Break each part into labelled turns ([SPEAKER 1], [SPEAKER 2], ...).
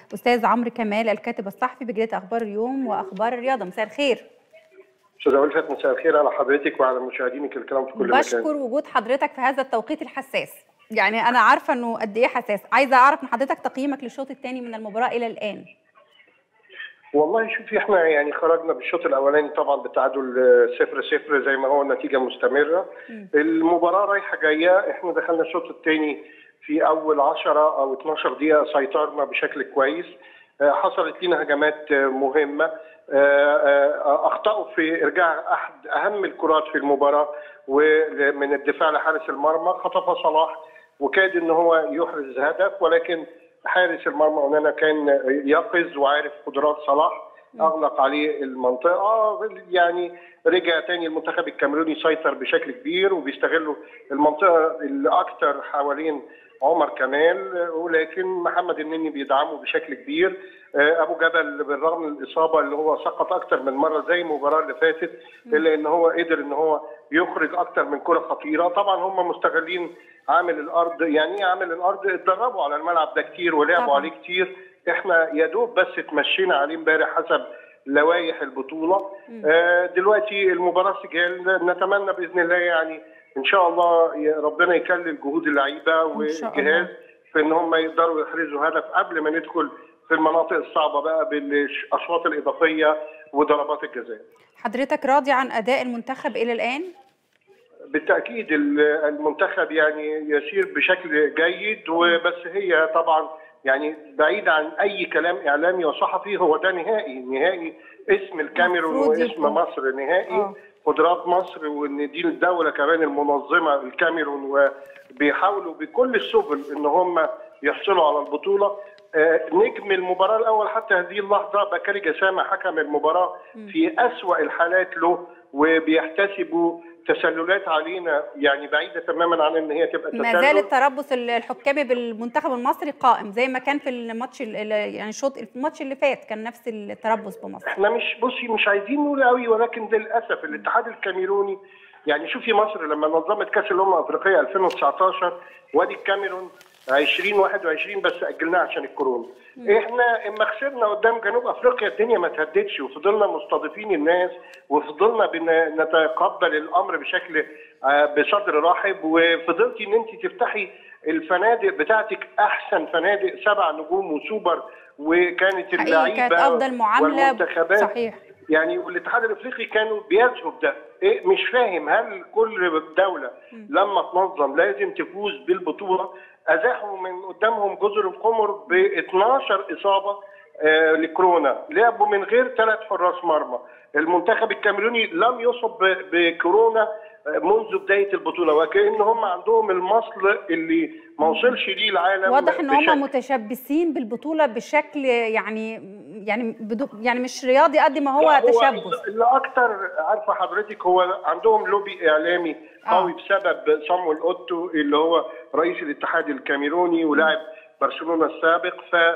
[SPEAKER 1] استاذ عمرو كمال الكاتب الصحفي بجريده اخبار اليوم واخبار الرياضه مساء الخير
[SPEAKER 2] استاذه ألفت مساء الخير على حضرتك وعلى مشاهدينك الكرام في كل مكان
[SPEAKER 1] بشكر وجود حضرتك في هذا التوقيت الحساس يعني انا عارفه انه قد ايه حساس عايزه اعرف من حضرتك تقييمك للشوط الثاني من المباراه الى الان
[SPEAKER 2] والله شوفي احنا يعني خرجنا بالشوط الاولاني طبعا بالتعادل صفر صفر زي ما هو النتيجه مستمره المباراه رايحه جايه احنا دخلنا الشوط الثاني في اول 10 او 12 دقيقه سيطرنا بشكل كويس آه، حصلت لنا هجمات آه، مهمه آه، آه، اخطاوا في ارجاع احد اهم الكرات في المباراه ومن الدفاع لحارس المرمى خطفها صلاح وكاد ان هو يحرز هدف ولكن حارس المرمى هنا كان يقظ وعارف قدرات صلاح اغلق عليه المنطقه يعني رجع تاني المنتخب الكاميروني سيطر بشكل كبير وبيستغلوا المنطقه الاكثر حوالين عمر كمال ولكن محمد النني بيدعمه بشكل كبير آه، ابو جبل بالرغم من الاصابه اللي هو سقط اكتر من مره زي المباراه اللي فاتت الا ان هو قدر ان هو يخرج اكتر من كره خطيره طبعا هم مستغلين عامل الارض يعني ايه عامل الارض اتدربوا على الملعب ده كتير ولعبوا
[SPEAKER 1] طبعاً.
[SPEAKER 2] عليه كتير احنا يا دوب بس اتمشينا عليه امبارح حسب لوائح البطوله آه دلوقتي المباراه سجال نتمنى باذن الله يعني ان شاء الله ي- ربنا يكلل جهود اللعيبه
[SPEAKER 1] إن شاء
[SPEAKER 2] والجهاز
[SPEAKER 1] الله.
[SPEAKER 2] في ان هم يقدروا يحرزوا هدف قبل ما ندخل في المناطق الصعبه بقى بالاشواط الاضافيه وضربات الجزاء.
[SPEAKER 1] حضرتك راضي عن اداء المنتخب الى الان
[SPEAKER 2] بالتاكيد ال- المنتخب يعني يسير بشكل جيد وبس هي طبعا يعني بعيد عن اي كلام اعلامي وصحفي هو ده نهائي نهائي اسم الكاميرون
[SPEAKER 1] مفروض
[SPEAKER 2] واسم
[SPEAKER 1] يكون.
[SPEAKER 2] مصر نهائي
[SPEAKER 1] آه.
[SPEAKER 2] قدرات مصر وان دي الدوله كمان المنظمه الكاميرون وبيحاولوا بكل السبل ان هم يحصلوا على البطوله آه، نجم المباراه الاول حتى هذه اللحظه بكري جسامه حكم المباراه في اسوا الحالات له وبيحتسبوا تسللات علينا يعني بعيده تماما عن ان هي تبقى
[SPEAKER 1] ما زال
[SPEAKER 2] تسلل
[SPEAKER 1] التربص الحكامي بالمنتخب المصري قائم زي ما كان في الماتش ال- ال- يعني الشوط الماتش اللي فات كان نفس التربص بمصر
[SPEAKER 2] احنا مش بصي مش عايزين نقول قوي ولكن للاسف الاتحاد الكاميروني يعني شوفي مصر لما نظمت كاس الامم الافريقيه 2019 وادي الكاميرون 2021 بس اجلناها عشان الكورونا احنا اما خسرنا قدام جنوب افريقيا الدنيا ما تهدتش وفضلنا مستضيفين الناس وفضلنا بن- نتقبل الامر بشكل آه، بصدر رحب وفضلتي ان انت تفتحي الفنادق بتاعتك احسن فنادق سبع نجوم وسوبر وكانت
[SPEAKER 1] حقيقي
[SPEAKER 2] اللعيبه
[SPEAKER 1] كانت افضل معامله
[SPEAKER 2] والمنتخبات
[SPEAKER 1] صحيح
[SPEAKER 2] يعني والاتحاد الافريقي كانوا بيذهب ده إيه مش فاهم هل كل دوله لما تنظم لازم تفوز بالبطوله ازاحوا من قدامهم جزر القمر ب 12 اصابه آه لكورونا لعبوا من غير ثلاث حراس مرمى المنتخب الكاميروني لم يصب ب- بكورونا آه، منذ بدايه البطوله وكأن هم عندهم المصل اللي ما وصلش ليه العالم
[SPEAKER 1] واضح ان
[SPEAKER 2] بشكل-
[SPEAKER 1] هم متشبثين بالبطوله بشكل يعني يعني بدو يعني مش رياضي قد ما هو
[SPEAKER 2] لا،
[SPEAKER 1] تشبث
[SPEAKER 2] اللي اكتر عارفه حضرتك هو عندهم لوبي اعلامي قوي
[SPEAKER 1] آه.
[SPEAKER 2] بسبب صامويل اوتو اللي هو رئيس الاتحاد الكاميروني ولاعب برشلونه السابق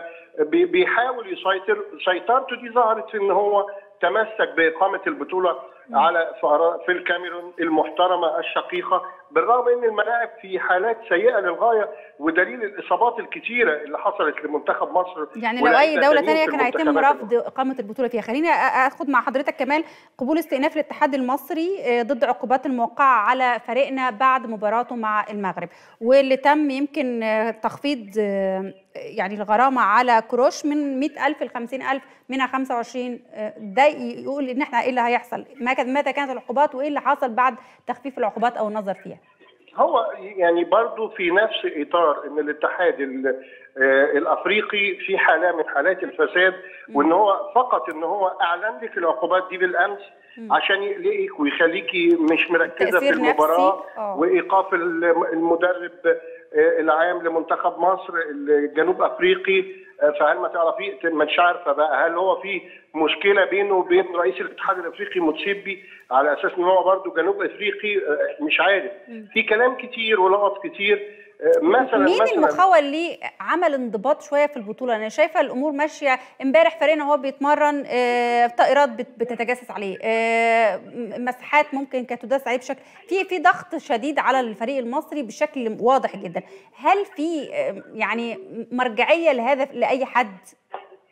[SPEAKER 2] فبيحاول يسيطر سيطرته دي ظهرت في ان هو تمسك باقامه البطوله على في الكاميرون المحترمه الشقيقه بالرغم ان الملاعب في حالات سيئه للغايه ودليل الاصابات الكتيره اللي حصلت لمنتخب مصر
[SPEAKER 1] يعني لو اي
[SPEAKER 2] ولاعيبة
[SPEAKER 1] دوله
[SPEAKER 2] تانيين
[SPEAKER 1] تانية
[SPEAKER 2] في
[SPEAKER 1] كان هيتم
[SPEAKER 2] المنتخبات
[SPEAKER 1] رفض اقامه البطوله فيها خليني أ- اخد مع حضرتك كمان قبول استئناف الاتحاد المصري آه، ضد عقوبات الموقعه على فريقنا بعد مباراته مع المغرب واللي تم يمكن آه، تخفيض آه، يعني الغرامه على كروش من 100000 ل 50000 منها 25 آه، ده يقول ان احنا ايه اللي هيحصل ما كان- متى كانت العقوبات وايه اللي حصل بعد تخفيف العقوبات او النظر فيها
[SPEAKER 2] هو يعني برضو في نفس اطار ان الاتحاد ال- آه، الافريقي في حاله من حالات الفساد وان هو فقط ان هو اعلن لك العقوبات دي بالامس عشان يقلقك ويخليكي مش مركزه في
[SPEAKER 1] تأثير
[SPEAKER 2] المباراه
[SPEAKER 1] نفسي، آه.
[SPEAKER 2] وايقاف الم- المدرب آه، العام لمنتخب مصر الجنوب افريقي آه، فهل ما تعرفي مش عارفه بقى هل هو في مشكله بينه وبين رئيس الاتحاد الافريقي متسبي على اساس ان هو برضه جنوب افريقي آه، مش عارف في كلام كتير ولغط كتير آه، مثلا
[SPEAKER 1] مين
[SPEAKER 2] مثلا
[SPEAKER 1] المخول ليه عمل انضباط شويه في البطوله انا شايفه الامور ماشيه امبارح فريقنا هو بيتمرن آه، طائرات بت- بتتجسس عليه آه، م- مساحات ممكن كانت تداس عليه بشكل في في ضغط شديد على الفريق المصري بشكل واضح جدا هل في آه، يعني مرجعيه لهذا لاي حد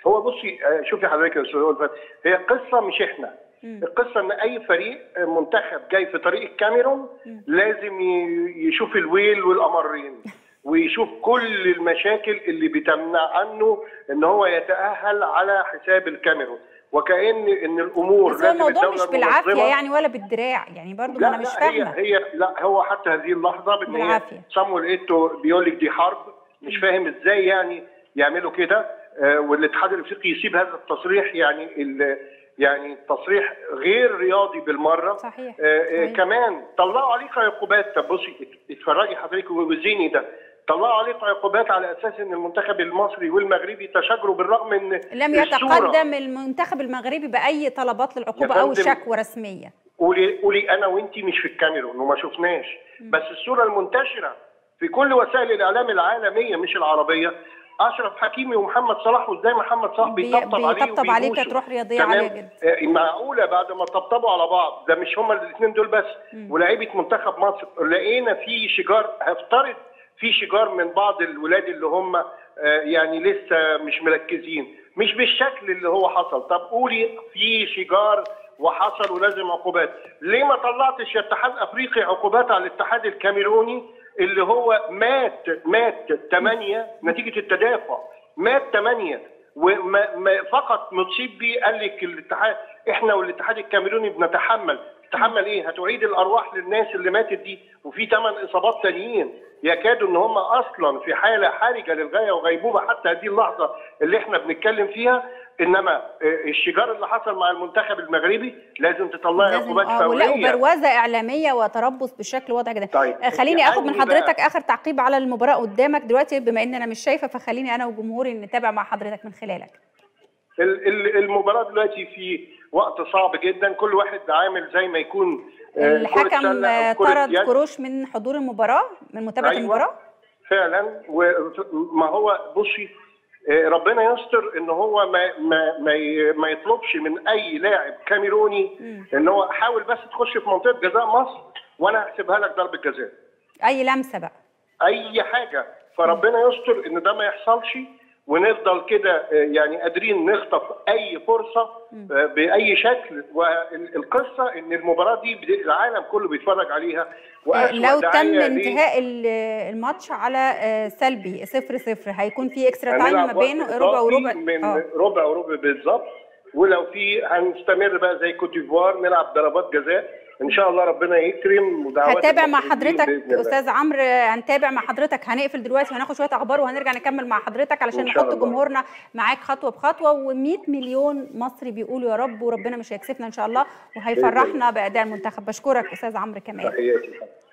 [SPEAKER 2] هو بصي آه، شوفي حضرتك يا استاذ ألفت، هي قصه مش احنا القصه ان اي فريق آه، منتخب جاي في طريق الكاميرون لازم ي- يشوف الويل والامرين ويشوف كل المشاكل اللي بتمنع عنه ان هو يتاهل على حساب الكاميرون وكان ان الامور
[SPEAKER 1] بس هو
[SPEAKER 2] لازم
[SPEAKER 1] الموضوع
[SPEAKER 2] الدولة
[SPEAKER 1] مش بالعافيه
[SPEAKER 2] المنظمة-
[SPEAKER 1] يعني ولا بالدراع يعني برضو ما
[SPEAKER 2] لا
[SPEAKER 1] انا مش
[SPEAKER 2] لا هي
[SPEAKER 1] فاهمه
[SPEAKER 2] هي لا هو حتى هذه اللحظه بان هي
[SPEAKER 1] بالعافية.
[SPEAKER 2] صامويل ايتو بيقول لك دي حرب مش فاهم ازاي يعني يعملوا كده آه، والاتحاد الافريقي يسيب هذا التصريح يعني ال- يعني تصريح غير رياضي بالمره
[SPEAKER 1] صحيح.
[SPEAKER 2] آه، آه،
[SPEAKER 1] صحيح.
[SPEAKER 2] كمان طلعوا عليه عقوبات طب بصي ات- اتفرجي حضرتك وزيني ده طلعوا عليه عقوبات على اساس ان المنتخب المصري والمغربي تشاجروا بالرغم ان
[SPEAKER 1] لم
[SPEAKER 2] الصورة-
[SPEAKER 1] يتقدم المنتخب المغربي باي طلبات للعقوبه
[SPEAKER 2] يا
[SPEAKER 1] او
[SPEAKER 2] فندم،
[SPEAKER 1] شكوى رسميه
[SPEAKER 2] قولي قولي انا وانت مش في الكاميرون وما شفناش بس الصوره المنتشره في كل وسائل الاعلام العالميه مش العربيه اشرف حكيمي ومحمد صلاح وازاي محمد صلاح
[SPEAKER 1] بي-
[SPEAKER 2] بيطبطب عليه
[SPEAKER 1] بيطبطب عليه
[SPEAKER 2] وبيبوسه.
[SPEAKER 1] كانت روح رياضية
[SPEAKER 2] تمام؟
[SPEAKER 1] عالية جدا.
[SPEAKER 2] آه، معقوله بعد ما طبطبوا على بعض ده مش هما الاثنين دول بس ولاعيبه منتخب مصر لقينا في شجار هفترض في شجار من بعض الولاد اللي هم آه، يعني لسه مش مركزين مش بالشكل اللي هو حصل طب قولي في شجار وحصل ولازم عقوبات ليه ما طلعتش يا اتحاد افريقي عقوبات على الاتحاد الكاميروني اللي هو مات مات ثمانية نتيجة التدافع مات ثمانية وما ما فقط مصيب بيه قال لك الاتحاد احنا والاتحاد الكاميروني بنتحمل تحمل ايه هتعيد الارواح للناس اللي ماتت دي وفي ثمان اصابات تانيين يكادوا ان هم اصلا في حاله حرجه للغايه وغيبوبه حتى هذه اللحظه اللي احنا بنتكلم فيها انما آه، الشجار اللي حصل مع المنتخب المغربي لازم تطلعي
[SPEAKER 1] لازم
[SPEAKER 2] عقوبات
[SPEAKER 1] اه ولا
[SPEAKER 2] فوريه
[SPEAKER 1] وبروازه اعلاميه وتربص بشكل واضح جدا
[SPEAKER 2] طيب،
[SPEAKER 1] آه، خليني اخد من
[SPEAKER 2] يعني بقى-
[SPEAKER 1] حضرتك اخر تعقيب على المباراه قدامك دلوقتي بما ان انا مش شايفه فخليني انا وجمهوري نتابع مع حضرتك من خلالك
[SPEAKER 2] ال- ال- المباراة دلوقتي في وقت صعب جدا كل واحد عامل زي ما يكون آه، كرة
[SPEAKER 1] الحكم
[SPEAKER 2] سلة أو
[SPEAKER 1] آه،
[SPEAKER 2] كرة
[SPEAKER 1] طرد
[SPEAKER 2] يد.
[SPEAKER 1] كروش من حضور المباراه من متابعه
[SPEAKER 2] أيوة،
[SPEAKER 1] المباراه
[SPEAKER 2] فعلا وما هو بصي آه، ربنا يستر ان هو ما ما ما ي- ما يطلبش من اي لاعب كاميروني ان هو حاول بس تخش في منطقه جزاء مصر وانا هحسبها لك ضربه جزاء
[SPEAKER 1] اي لمسه بقى
[SPEAKER 2] اي حاجه فربنا يستر ان ده ما يحصلش ونفضل كده آه، يعني قادرين نخطف اي فرصه آه، باي شكل والقصه ان المباراه دي بد- العالم كله بيتفرج عليها وأسوأ
[SPEAKER 1] لو تم
[SPEAKER 2] دعاية ليه؟
[SPEAKER 1] انتهاء ال- الماتش على آه، سلبي صفر صفر هيكون في اكسترا تايم
[SPEAKER 2] هنلعب
[SPEAKER 1] ما بين
[SPEAKER 2] وقت
[SPEAKER 1] ربع
[SPEAKER 2] إضافي
[SPEAKER 1] وربع
[SPEAKER 2] من
[SPEAKER 1] اه
[SPEAKER 2] ربع وربع بالظبط ولو في هنستمر بقى زي كوت ديفوار نلعب ضربات جزاء ان شاء الله ربنا يكرم ودعوات
[SPEAKER 1] هتابع مع
[SPEAKER 2] المصريين
[SPEAKER 1] حضرتك
[SPEAKER 2] بإذن الله.
[SPEAKER 1] استاذ عمرو هنتابع مع حضرتك هنقفل دلوقتي وهناخد شويه اخبار وهنرجع نكمل مع حضرتك علشان
[SPEAKER 2] إن شاء
[SPEAKER 1] نحط
[SPEAKER 2] الله.
[SPEAKER 1] جمهورنا معاك خطوه بخطوه و100 مليون مصري بيقولوا يا رب وربنا مش هيكسفنا ان شاء الله وهيفرحنا باداء المنتخب بشكرك استاذ عمرو كمال
[SPEAKER 2] تحياتي